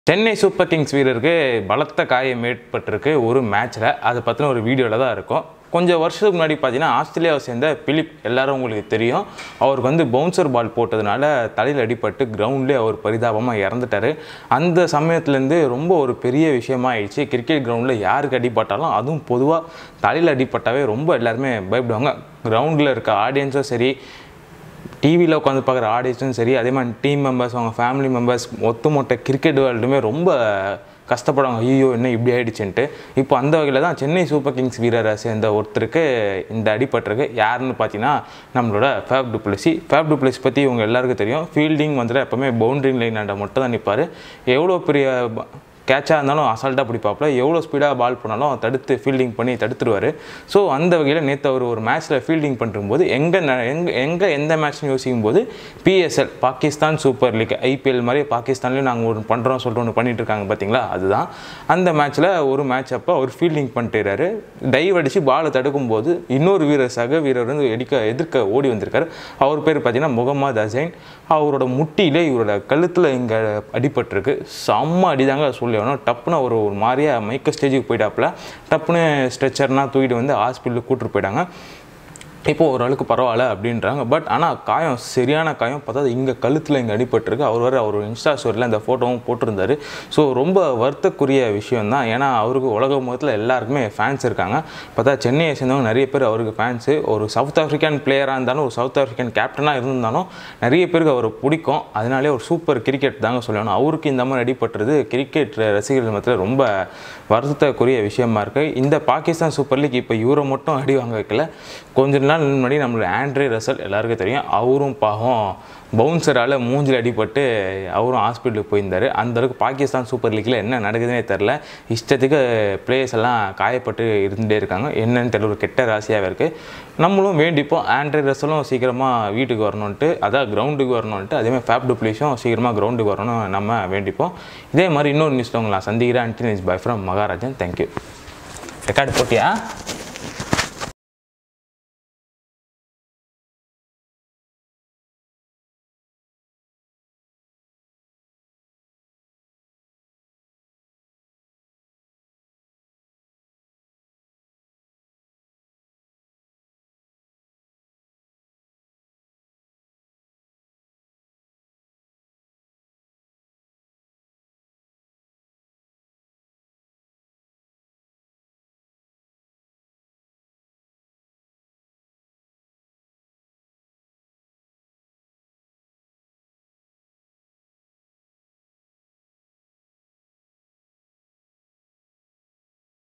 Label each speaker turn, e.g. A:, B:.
A: Chennai super Kings வீரருக்கு பலத்த காயம் ஏற்பட்டிருக்கு ஒரு மேட்ச்சில் அதை பற்றின ஒரு வீடியோவில் தான் இருக்கும் கொஞ்சம் வருஷத்துக்கு முன்னாடி பார்த்தீங்கன்னா ஆஸ்திரேலியாவை சேர்ந்த பிலிப் எல்லாரும் உங்களுக்கு தெரியும் அவருக்கு வந்து பவுன்சர் பால் போட்டதுனால தலையில் அடிபட்டு கிரவுண்ட்லேயே அவர் பரிதாபமாக இறந்துட்டார் அந்த சமயத்துலேருந்து ரொம்ப ஒரு பெரிய விஷயமா ஆயிடுச்சு கிரிக்கெட் கிரவுண்டில் யாருக்கு அடிபட்டாலும் அதுவும் பொதுவாக தலையில் அடிபட்டாவே ரொம்ப எல்லாருமே பயப்படுவாங்க கிரவுண்டில் இருக்க ஆடியன்ஸும் சரி டிவியில் உட்காந்து பார்க்குற ஆடியன்ஸும் சரி அதே மாதிரி டீம் மெம்பர்ஸ் அவங்க ஃபேமிலி மெம்பர்ஸ் ஒத்துமொத்த கிரிக்கெட் வேர்ல்டுமே ரொம்ப கஷ்டப்படுவாங்க ஐயோ என்ன இப்படி ஆயிடுச்சுன்ட்டு இப்போ அந்த வகையில் தான் சென்னை சூப்பர் கிங்ஸ் வீரரை சேர்ந்த ஒருத்தருக்கு இந்த அடிபட்டிருக்கு யாருன்னு பார்த்தீங்கன்னா நம்மளோட ஃபேப் டுப்ளசி ஃபேப் டுப்ளசி பற்றி இவங்க எல்லாருக்கும் தெரியும் ஃபீல்டிங் வந்துட்டு எப்போவுமே பவுண்டரி லைன் மட்டும் தான் நிற்பார் எவ்வளோ பெரிய ப- கேட்சாக இருந்தாலும் அசால்ட்டாக பிடிப்பாப்புல எவ்வளோ ஸ்பீடாக பால் போனாலும் தடுத்து ஃபீல்டிங் பண்ணி தடுத்துருவார் ஸோ அந்த வகையில் நேற்று அவர் ஒரு மேட்ச்சில் ஃபீல்டிங் பண்ணும்போது எங்கே எங்கே எங்கே எந்த மேட்ச்னு யோசிக்கும் போது PSL Pakistan super league IPL மாதிரி பாகிஸ்தான்லேயும் நாங்கள் ஒன்று பண்ணுறோம் சொல்லிட்டு ஒன்று பண்ணிட்டு இருக்காங்க பார்த்தீங்களா அதுதான் அந்த மேட்ச்சில் ஒரு மேட்ச் அப்போ அவர் ஃபீல்டிங் பண்ணிட்டுறாரு டைவ் அடித்து பாலை தடுக்கும்போது இன்னொரு வீரர் சக வீரர் வந்து எடிக்க எதிர்க்க ஓடி வந்திருக்காரு அவர் பேர் பார்த்தீங்கன்னா முகமது அசைன் அவரோட முட்டியிலே இவரோட கழுத்தில் இங்கே அடிபட்டிருக்கு செம்ம அடிதாங்க சொல்லி ஆகணும் டப்புன்னு அவர் ஒரு மாதிரியா மைக்க ஸ்டேஜுக்கு போயிட்டாப்புல டப்புன்னு ஸ்ட்ரெச்சர்னா தூக்கிட்டு வந்து ஹாஸ்பிட்டலுக்கு கூட்டிட்டு போயிட்டாங்க இப்போ ஓரளவுக்கு பரவாயில்ல அப்படின்றாங்க பட் ஆனால் காயம் சரியான காயம் பார்த்தா இங்கே கழுத்தில் இங்கே அடிபட்டிருக்கு அவர் வேறு அவர் இன்ஸ்டா ஸ்டோரியில் அந்த ஃபோட்டோவும் போட்டிருந்தாரு ஸோ ரொம்ப வருத்தக்குரிய விஷயம் தான் ஏன்னா அவருக்கு உலக முகத்தில் எல்லாருக்குமே ஃபேன்ஸ் இருக்காங்க பார்த்தா சென்னையை சேர்ந்தவங்க நிறைய பேர் அவருக்கு ஃபேன்ஸு ஒரு சவுத் ஆஃப்ரிக்கன் பிளேயராக இருந்தாலும் ஒரு சவுத் ஆஃப்ரிக்கன் கேப்டனாக இருந்தாலும் நிறைய பேருக்கு அவர் பிடிக்கும் அதனாலே ஒரு சூப்பர் கிரிக்கெட் தாங்க சொல்லணும் அவருக்கு இந்த மாதிரி அடிபட்டுறது கிரிக்கெட் ரசிகர்கள் மத்தியில் ரொம்ப வருத்தக்குரிய விஷயமா இருக்குது இந்த பாகிஸ்தான் சூப்பர் லீக் இப்போ இவரை மட்டும் அடி வாங்க வைக்கல கொஞ்ச நாள் முன்னாடி நம்மளோட ஆண்ட்ரே ரசல் எல்லாருக்கும் தெரியும் அவரும் பாவம் பவுன்சரால் மூஞ்சில் அடிபட்டு அவரும் ஹாஸ்பிட்டலுக்கு போயிருந்தார் அந்த அளவுக்கு பாகிஸ்தான் சூப்பர் லீக்கில் என்ன நடக்குதுன்னே தெரில இஷ்டத்துக்கு பிளேயர்ஸ் எல்லாம் காயப்பட்டு இருந்துகிட்டே இருக்காங்க என்னன்னு தெரியல ஒரு கெட்ட ராசியாகவே இருக்குது நம்மளும் வேண்டிப்போம் ஆண்ட்ரே ரசலும் சீக்கிரமாக வீட்டுக்கு வரணுன்ட்டு அதான் கிரவுண்டுக்கு வரணுன்ட்டு அதேமாதிரி ஃபேப் டுப்ளிஷும் சீக்கிரமாக கிரவுண்டுக்கு வரணும் நம்ம வேண்டிப்போம் இதே மாதிரி இன்னொரு நியூஸில் உங்களை நான் சந்திக்கிறேன் அன்டினிஸ் bye from Maharajan thank you record போட்டியா